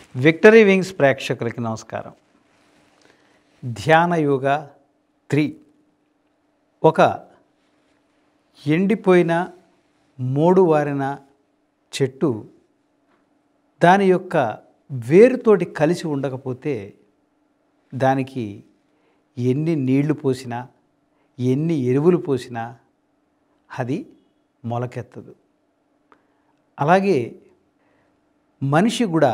victory wings ప్రేక్షకులకి నమస్కారం ధ్యాన యోగ త్రీ ఒక ఎండిపోయిన మోడు వారిన చెట్టు దాని యొక్క వేరుతోటి కలిసి ఉండకపోతే దానికి ఎన్ని నీళ్లు పోసినా ఎన్ని ఎరువులు పోసినా అది మొలకెత్తదు అలాగే మనిషి కూడా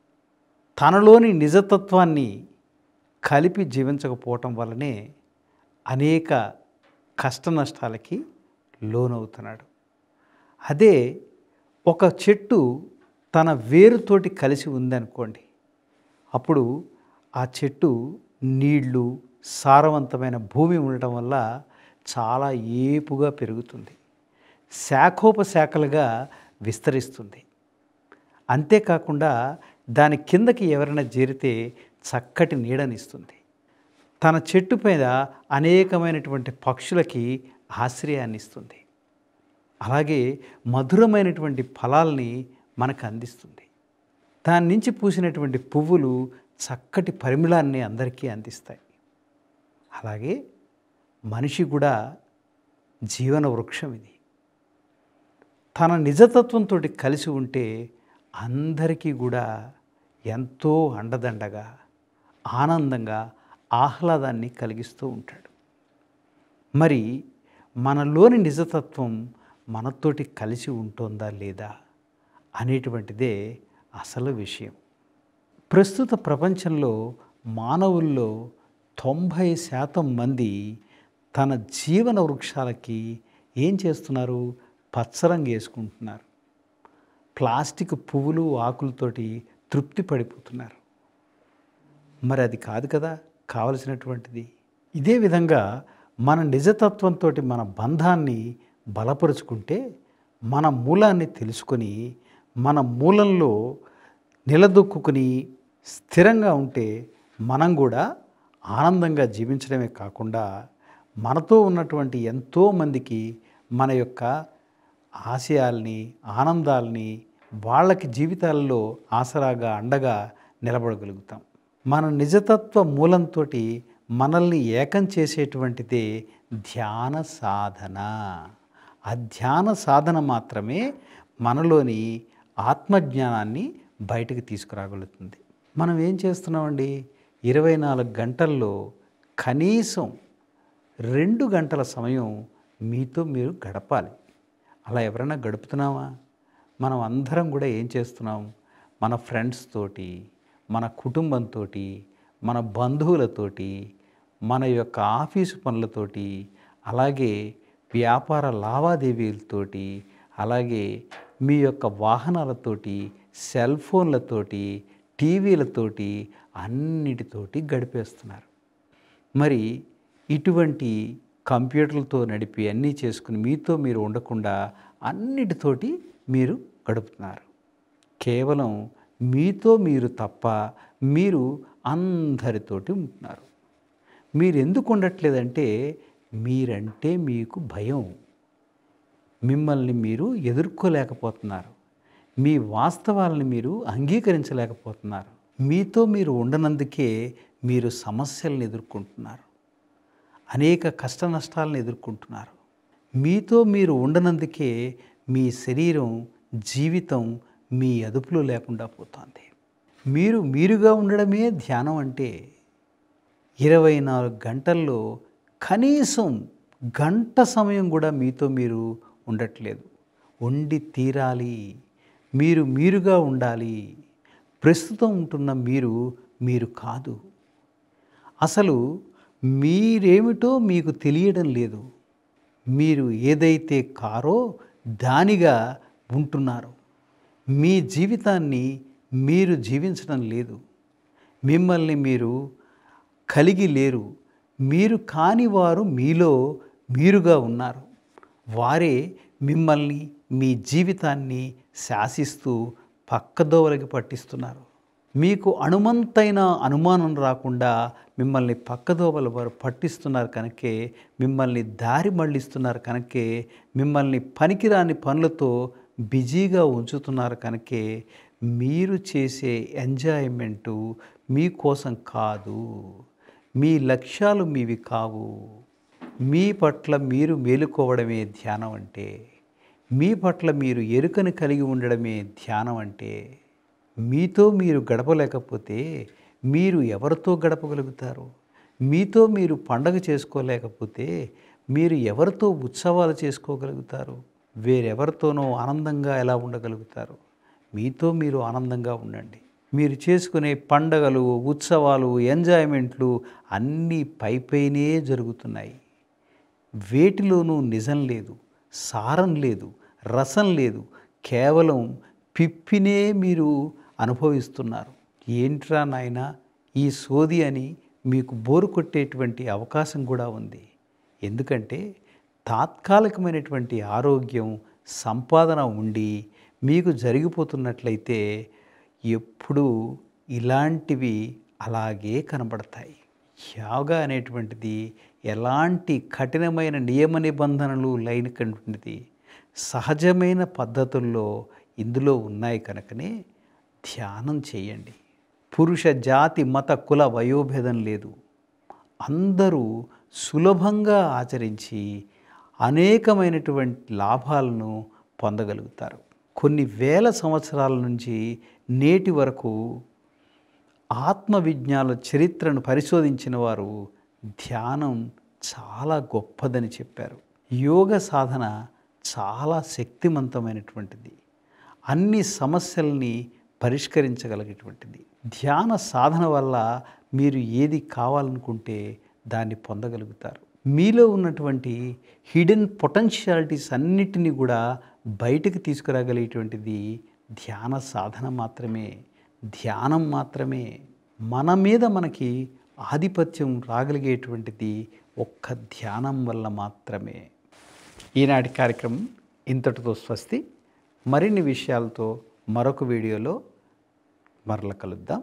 తనలోని నిజతత్వాన్ని కలిపి జీవించకపోవటం వల్లనే అనేక కష్ట నష్టాలకి లోనవుతున్నాడు అదే ఒక చెట్టు తన వేరుతోటి కలిసి ఉందనుకోండి అప్పుడు ఆ చెట్టు నీళ్లు సారవంతమైన భూమి ఉండటం వల్ల చాలా ఏపుగా పెరుగుతుంది శాఖోపశాఖలుగా విస్తరిస్తుంది అంతేకాకుండా దాని కిందకి ఎవరైనా చేరితే చక్కటి నీడనిస్తుంది తన చెట్టు మీద అనేకమైనటువంటి పక్షులకి ఆశ్రయాన్ని ఇస్తుంది అలాగే మధురమైనటువంటి ఫలాల్ని మనకు అందిస్తుంది దాని నుంచి పూసినటువంటి పువ్వులు చక్కటి పరిమళాన్ని అందరికీ అందిస్తాయి అలాగే మనిషి కూడా జీవన వృక్షం ఇది తన నిజతత్వంతో కలిసి ఉంటే అందరికీ కూడా ఎంతో అండదండగా ఆనందంగా ఆహ్లాదాన్ని కలిగిస్తూ ఉంటాడు మరి మనలోని నిజతత్వం మనతోటి కలిసి ఉంటుందా లేదా అనేటువంటిదే అసలు విషయం ప్రస్తుత ప్రపంచంలో మానవుల్లో తొంభై శాతం మంది తన జీవన వృక్షాలకి ఏం చేస్తున్నారు పచ్చరంగు వేసుకుంటున్నారు ప్లాస్టిక్ పువ్వులు ఆకులతోటి తృప్తి పడిపోతున్నారు మరి అది కాదు కదా కావలసినటువంటిది ఇదే విధంగా మన నిజతత్వంతో మన బంధాన్ని బలపరుచుకుంటే మన మూలాన్ని తెలుసుకొని మన మూలంలో నిలదొక్కుని స్థిరంగా ఉంటే మనం కూడా ఆనందంగా జీవించడమే కాకుండా మనతో ఉన్నటువంటి ఎంతోమందికి మన యొక్క ఆశయాల్ని ఆనందాల్ని వాళ్ళకి జీవితాల్లో ఆసరాగా అండగా నిలబడగలుగుతాం మన నిజతత్వ మూలంతో మనల్ని ఏకం చేసేటువంటిదే ధ్యాన సాధన ఆ ధ్యాన సాధన మాత్రమే మనలోని ఆత్మజ్ఞానాన్ని బయటకు తీసుకురాగలుగుతుంది మనం ఏం చేస్తున్నామండి ఇరవై నాలుగు గంటల్లో కనీసం రెండు గంటల సమయం మీతో మీరు గడపాలి అలా ఎవరైనా గడుపుతున్నామా మనం అందరం కూడా ఏం చేస్తున్నాం మన ఫ్రెండ్స్ తోటి మన కుటుంబంతో మన బంధువులతోటి మన యొక్క ఆఫీసు పనులతోటి అలాగే వ్యాపార లావాదేవీలతోటి అలాగే మీ యొక్క వాహనాలతోటి సెల్ ఫోన్లతోటి టీవీలతోటి అన్నిటితోటి గడిపేస్తున్నారు మరి ఇటువంటి కంప్యూటర్లతో నడిపి అన్నీ చేసుకుని మీతో మీరు ఉండకుండా అన్నిటితోటి మీరు గడుపుతున్నారు కేవలం మీతో మీరు తప్ప మీరు అందరితోటి ఉంటున్నారు మీరు ఎందుకు ఉండట్లేదంటే మీరంటే మీకు భయం మిమ్మల్ని మీరు ఎదుర్కోలేకపోతున్నారు మీ వాస్తవాలను మీరు అంగీకరించలేకపోతున్నారు మీతో మీరు ఉండనందుకే మీరు సమస్యలను ఎదుర్కొంటున్నారు అనేక కష్ట నష్టాలను ఎదుర్కొంటున్నారు మీతో మీరు ఉండనందుకే మీ శరీరం జీవితం మీ అదుపులో లేకుండా పోతుంది మీరు మీరుగా ఉండడమే ధ్యానం అంటే ఇరవై నాలుగు గంటల్లో కనీసం గంట సమయం కూడా మీతో మీరు ఉండట్లేదు ఉండి తీరాలి మీరు మీరుగా ఉండాలి ప్రస్తుతం ఉంటున్న మీరు మీరు కాదు అసలు మీరేమిటో మీకు తెలియడం లేదు మీరు ఏదైతే కారో దానిగా ఉంటున్నారు మీ జీవితాన్ని మీరు జీవించడం లేదు మిమ్మల్ని మీరు కలిగి లేరు మీరు కాని వారు మీలో మీరుగా ఉన్నారు వారే మిమ్మల్ని మీ జీవితాన్ని శాసిస్తూ పక్కదోవలకి పట్టిస్తున్నారు మీకు అణుమంతైన అనుమానం రాకుండా మిమ్మల్ని పక్కదోవల వారు పట్టిస్తున్నారు కనుకే మిమ్మల్ని దారి మళ్ళిస్తున్నారు కనుకే మిమ్మల్ని పనికిరాని పనులతో బిజీగా ఉంచుతున్నారు కనుకే మీరు చేసే ఎంజాయ్మెంటు మీకోసం కాదు మీ లక్ష్యాలు మీవి కావు మీ పట్ల మీరు మేలుకోవడమే ధ్యానం అంటే మీ పట్ల మీరు ఎరుకను కలిగి ఉండడమే ధ్యానం అంటే మీతో మీరు గడపలేకపోతే మీరు ఎవరితో గడపగలుగుతారు మీతో మీరు పండగ చేసుకోలేకపోతే మీరు ఎవరితో ఉత్సవాలు చేసుకోగలుగుతారు వేరెవరితోనో ఆనందంగా ఎలా ఉండగలుగుతారు మీతో మీరు ఆనందంగా ఉండండి మీరు చేసుకునే పండగలు ఉత్సవాలు ఎంజాయ్మెంట్లు అన్నీ పైపైనే జరుగుతున్నాయి వేటిలోనూ నిజం లేదు సారం లేదు రసం లేదు కేవలం పిప్పినే మీరు అనుభవిస్తున్నారు ఏంట్రా నాయన ఈ సోది అని మీకు బోరు కొట్టేటువంటి అవకాశం కూడా ఉంది ఎందుకంటే తాత్కాలికమైనటువంటి ఆరోగ్యం సంపాదన ఉండి మీకు జరిగిపోతున్నట్లయితే ఎప్పుడూ ఇలాంటివి అలాగే కనబడతాయి యోగా అనేటువంటిది ఎలాంటి కఠినమైన నియమ నిబంధనలు లేనటువంటిది సహజమైన పద్ధతుల్లో ఇందులో ఉన్నాయి కనుకనే ధ్యానం చేయండి పురుష జాతి మత కుల వయోభేదం లేదు అందరూ సులభంగా ఆచరించి అనేకమైనటువంటి లాభాలను పొందగలుగుతారు కొన్ని వేల సంవత్సరాల నుంచి నేటి వరకు ఆత్మవిజ్ఞాన చరిత్రను పరిశోధించిన వారు ధ్యానం చాలా గొప్పదని చెప్పారు యోగ సాధన చాలా శక్తివంతమైనటువంటిది అన్ని సమస్యల్ని పరిష్కరించగలిగేటువంటిది ధ్యాన సాధన వల్ల మీరు ఏది కావాలనుకుంటే దాన్ని పొందగలుగుతారు మీలో ఉన్నటువంటి హిడెన్ పొటెన్షియాలిటీస్ అన్నిటినీ కూడా బయటకు తీసుకురాగలిగేటువంటిది ధ్యాన సాధన మాత్రమే ధ్యానం మాత్రమే మన మీద మనకి ఆధిపత్యం రాగలిగేటువంటిది ఒక్క ధ్యానం వల్ల మాత్రమే ఈనాటి కార్యక్రమం ఇంతటితో స్వస్తి మరిన్ని విషయాలతో మరొక వీడియోలో మరల కలుద్దాం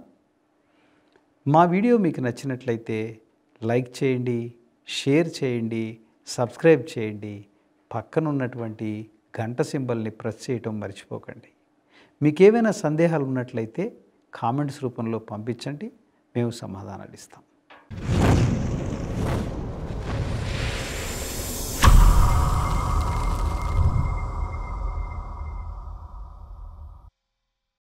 మా వీడియో మీకు నచ్చినట్లయితే లైక్ చేయండి షేర్ చేయండి సబ్స్క్రైబ్ చేయండి పక్కన ఉన్నటువంటి గంట సింబల్ని ప్రెస్ చేయటం మర్చిపోకండి మీకు ఏవైనా సందేహాలు ఉన్నట్లయితే కామెంట్స్ రూపంలో పంపించండి మేము సమాధానాలు ఇస్తాం